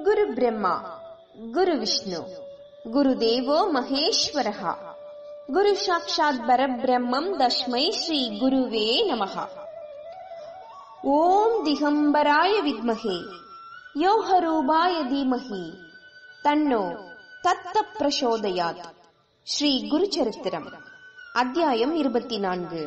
குரு பிரம்மா குரு விஷ்ணு குரு தேவோ மகேஸ்வரः குரு சாட்சாத் பரபிரம்மம் தஸ்மை ஸ்ரீ குருவே நமः ஓம் திகம்பராய வித்மகே யோகரூபாய தீமஹி தன்னோ தத்த பிரசோதயாத் ஸ்ரீ குரு சரித்திரம் அத்தியாயம் இருபத்தி நான்கு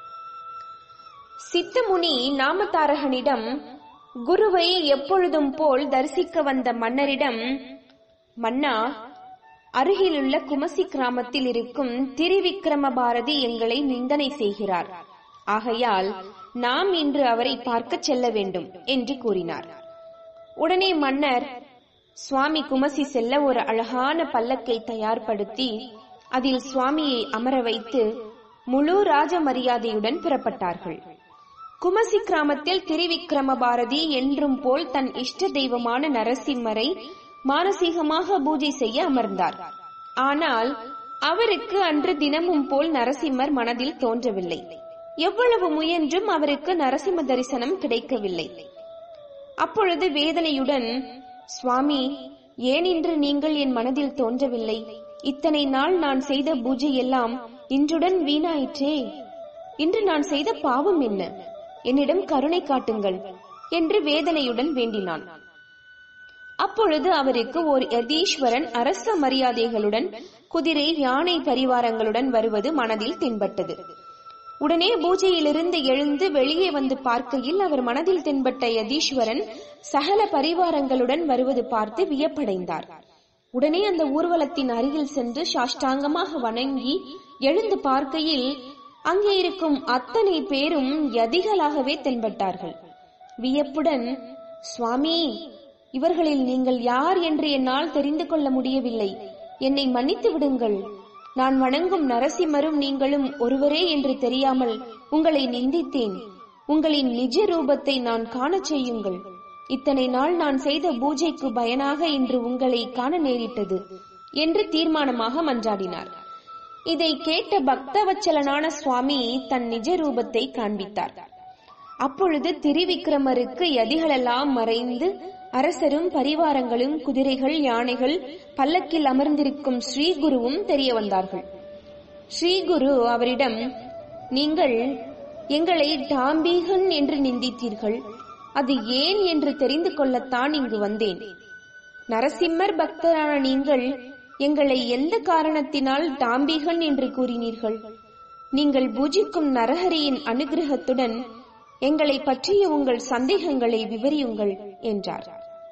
சித்தமுனி நாமதாரகனிடம் குருவை எப்பொழுதும் போல் தரிசிக்க வந்த மன்னரிடம் மன்னா அருகிலுள்ள குமசி கிராமத்தில் இருக்கும் திரிவிக்ரம பாரதி எங்களை நிந்தனை செய்கிறார் ஆகையால் நாம் இன்று அவரை பார்க்க செல்ல வேண்டும் என்று கூறினார் உடனே மன்னர் சுவாமி குமசி செல்ல ஒரு அழகான பல்லக்கை தயார்படுத்தி அதில் சுவாமியை அமர வைத்து முழு ராஜ மரியாதையுடன் புறப்பட்டார்கள் குமசி கிராமத்தில் திரிவிக்ரம பாரதி என்றும் போல் தன் இஷ்ட தெய்வமான நரசிம்மரை மானசீகமாக பூஜை செய்ய அமர்ந்தார் ஆனால் அவருக்கு அன்று தினமும் போல் நரசிம்மர் மனதில் தோன்றவில்லை எவ்வளவு முயன்றும் அவருக்கு நரசிம்ம தரிசனம் கிடைக்கவில்லை அப்பொழுது வேதனையுடன் சுவாமி ஏன் இன்று நீங்கள் என் மனதில் தோன்றவில்லை இத்தனை நாள் நான் செய்த பூஜை எல்லாம் இன்றுடன் வீணாயிற்றே இன்று நான் செய்த பாவம் என்ன என்னிடம் கருணை காட்டுங்கள் என்று வேதனையுடன் வேண்டினான் அப்பொழுது அவருக்கு ஓர் யதீஸ்வரன் அரச மரியாதைகளுடன் குதிரை யானை பரிவாரங்களுடன் வருவது மனதில் தென்பட்டது உடனே பூஜையிலிருந்து எழுந்து வெளியே வந்து பார்க்கையில் அவர் மனதில் தென்பட்ட யதீஸ்வரன் சகல பரிவாரங்களுடன் வருவது பார்த்து வியப்படைந்தார் உடனே அந்த ஊர்வலத்தின் அருகில் சென்று சாஷ்டாங்கமாக வணங்கி எழுந்து பார்க்கையில் அங்கே இருக்கும் அத்தனை பேரும் யதிகளாகவே தென்பட்டார்கள் வியப்புடன் சுவாமி இவர்களில் நீங்கள் யார் என்று என்னால் தெரிந்து கொள்ள முடியவில்லை என்னை மன்னித்து விடுங்கள் நான் வணங்கும் நரசிம்மரும் நீங்களும் ஒருவரே என்று தெரியாமல் உங்களை நிந்தித்தேன் உங்களின் நிஜ ரூபத்தை நான் காணச் செய்யுங்கள் இத்தனை நாள் நான் செய்த பூஜைக்கு பயனாக இன்று உங்களை காண நேரிட்டது என்று தீர்மானமாக மன்றாடினார் இதை கேட்ட பக்தவச்சலனான சுவாமி தன் நிஜ ரூபத்தை காண்பித்தார் அப்பொழுது திரிவிக்ரமருக்கு யதிகளெல்லாம் மறைந்து அரசரும் பரிவாரங்களும் குதிரைகள் யானைகள் பல்லக்கில் அமர்ந்திருக்கும் ஸ்ரீகுருவும் தெரிய வந்தார்கள் ஸ்ரீகுரு அவரிடம் நீங்கள் எங்களை டாம்பீகன் என்று நிந்தித்தீர்கள் அது ஏன் என்று தெரிந்து கொள்ளத்தான் இங்கு வந்தேன் நரசிம்மர் பக்தரான நீங்கள் எங்களை எந்த காரணத்தினால் டாம்பிகன் என்று கூறினீர்கள் நீங்கள் பூஜிக்கும் நரஹரியின் அனுகிரகத்துடன் எங்களை பற்றிய உங்கள் சந்தேகங்களை விவரியுங்கள் என்றார்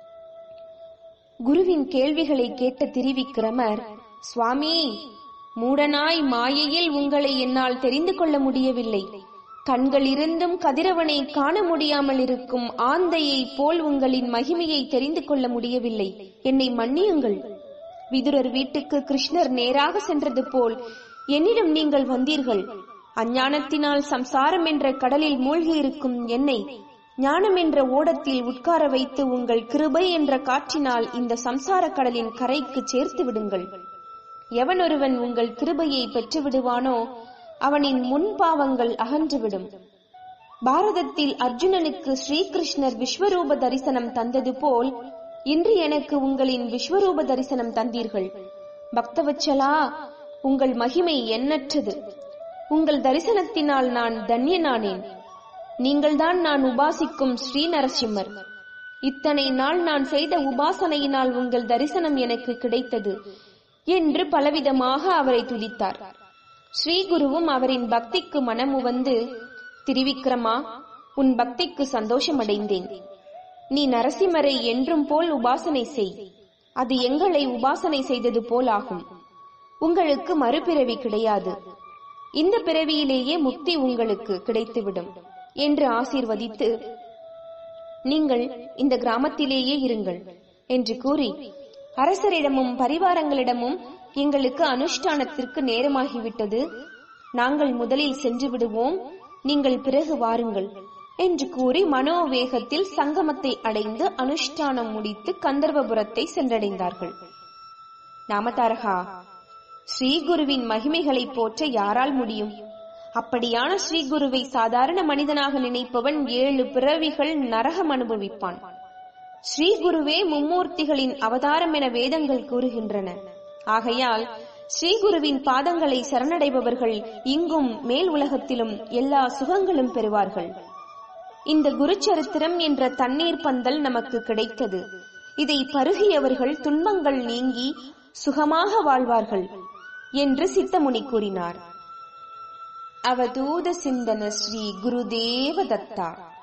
குருவின் கேள்விகளை கேட்ட திரிவிக்ரமர் சுவாமி மூடனாய் மாயையில் உங்களை என்னால் தெரிந்து கொள்ள முடியவில்லை கண்கள் இருந்தும் கதிரவனை காண முடியாமல் இருக்கும் ஆந்தையை போல் உங்களின் மகிமையை தெரிந்து கொள்ள முடியவில்லை என்னை மன்னியுங்கள் விதுரர் வீட்டுக்கு கிருஷ்ணர் நேராக சென்றது போல் என்னிடம் நீங்கள் வந்தீர்கள் அஞ்ஞானத்தினால் சம்சாரம் என்ற கடலில் மூழ்கி இருக்கும் என்னை ஞானம் என்ற ஓடத்தில் உட்கார வைத்து உங்கள் கிருபை என்ற காற்றினால் இந்த சம்சார கடலின் கரைக்கு சேர்த்து விடுங்கள் எவனொருவன் உங்கள் கிருபையை பெற்று விடுவானோ அவனின் முன்பாவங்கள் அகன்றுவிடும் பாரதத்தில் அர்ஜுனனுக்கு ஸ்ரீகிருஷ்ணர் விஸ்வரூப தரிசனம் தந்தது போல் இன்று எனக்கு உங்களின் விஸ்வரூப தரிசனம் தந்தீர்கள் பக்தவச்சலா உங்கள் மகிமை எண்ணற்றது உங்கள் தரிசனத்தினால் நான் தன்யனானேன் நீங்கள்தான் நான் உபாசிக்கும் ஸ்ரீ நரசிம்மர் இத்தனை நாள் நான் செய்த உபாசனையினால் உங்கள் தரிசனம் எனக்கு கிடைத்தது என்று பலவிதமாக அவரை துதித்தார் ஸ்ரீகுருவும் அவரின் பக்திக்கு மனமுவந்து திரிவிக்ரமா உன் பக்திக்கு சந்தோஷமடைந்தேன் நீ நரசிம்மரை என்றும் போல் உபாசனை செய் அது எங்களை உபாசனை செய்தது போல் ஆகும் உங்களுக்கு மறுபிறவி கிடையாது இந்த பிறவியிலேயே முக்தி உங்களுக்கு கிடைத்துவிடும் என்று ஆசீர்வதித்து நீங்கள் இந்த கிராமத்திலேயே இருங்கள் என்று கூறி அரசரிடமும் பரிவாரங்களிடமும் எங்களுக்கு அனுஷ்டானத்திற்கு நேரமாகிவிட்டது நாங்கள் முதலில் சென்று விடுவோம் நீங்கள் பிறகு வாருங்கள் என்று கூறி மனோவேகத்தில் சங்கமத்தை அடைந்து அனுஷ்டானம் முடித்து கந்தர்வபுரத்தை சென்றடைந்தார்கள் நாமதாரகா ஸ்ரீகுருவின் மகிமைகளை போற்ற யாரால் முடியும் அப்படியான ஸ்ரீகுருவை சாதாரண மனிதனாக நினைப்பவன் ஏழு பிறவிகள் நரகம் அனுபவிப்பான் ஸ்ரீ குருவே மும்மூர்த்திகளின் அவதாரம் என வேதங்கள் கூறுகின்றன ஆகையால் ஸ்ரீ குருவின் பாதங்களை சரணடைபவர்கள் இங்கும் மேல் உலகத்திலும் எல்லா சுகங்களும் பெறுவார்கள் இந்த குருச்சரித்திரம் என்ற தண்ணீர் பந்தல் நமக்கு கிடைத்தது இதை பருகியவர்கள் துன்பங்கள் நீங்கி சுகமாக வாழ்வார்கள் என்று சித்தமுனி கூறினார் அவதூத சிந்தன ஸ்ரீ குருதேவ தத்தா